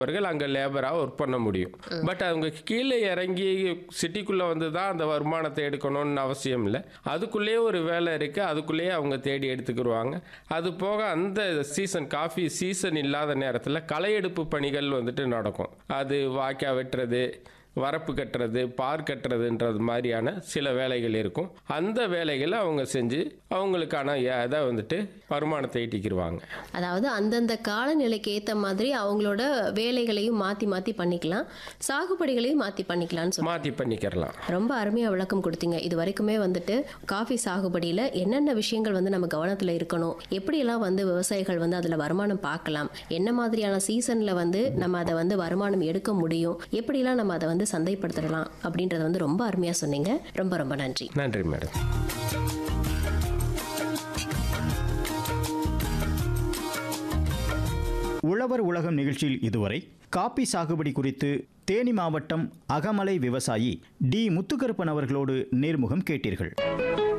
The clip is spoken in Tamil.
அவர்கள் அங்கே லேபராக ஒர்க் பண்ண முடியும் பட் அவங்க கீழே இறங்கி சிட்டிக்குள்ளே வந்து தான் அந்த வருமானத்தை எடுக்கணும்னு அவசியம் இல்லை அதுக்குள்ளேயே ஒரு வேலை இருக்குது அதுக்குள்ளேயே அவங்க தேடி எடுத்துக்கிடுவாங்க அது போக அந்த சீசன் காஃபி சீசன் இல்லாத நேரத்தில் களை எடுப்பு பணிகள் வந்துட்டு நடக்கும் அது வாய்க்கா வெட்டுறது வரப்பு கட்டுறது பார் கட்டுறதுன்றது மாதிரியான சில வேலைகள் இருக்கும் அந்த வேலைகளை அவங்க செஞ்சு அவங்களுக்கான இதை வந்துட்டு வருமானத்தை ஈட்டிக்கிடுவாங்க அதாவது அந்தந்த காலநிலைக்கு ஏற்ற மாதிரி அவங்களோட வேலைகளையும் மாற்றி மாற்றி பண்ணிக்கலாம் சாகுபடிகளையும் மாற்றி பண்ணிக்கலாம்னு சொல்லி மாற்றி பண்ணிக்கிறலாம் ரொம்ப அருமையாக விளக்கம் கொடுத்தீங்க இது வரைக்குமே வந்துட்டு காஃபி சாகுபடியில் என்னென்ன விஷயங்கள் வந்து நம்ம கவனத்தில் இருக்கணும் எப்படியெல்லாம் வந்து விவசாயிகள் வந்து அதில் வருமானம் பார்க்கலாம் என்ன மாதிரியான சீசனில் வந்து நம்ம அதை வந்து வருமானம் எடுக்க முடியும் எப்படிலாம் நம்ம அதை வந்து சந்தைப்படுத்தலாம் அப்படின்றத வந்து ரொம்ப அருமையாக சொன்னீங்க ரொம்ப ரொம்ப நன்றி நன்றி மேடம் உழவர் உலகம் நிகழ்ச்சியில் இதுவரை காப்பி சாகுபடி குறித்து தேனி மாவட்டம் அகமலை விவசாயி டி முத்துக்கருப்பன் அவர்களோடு நேர்முகம் கேட்டீர்கள்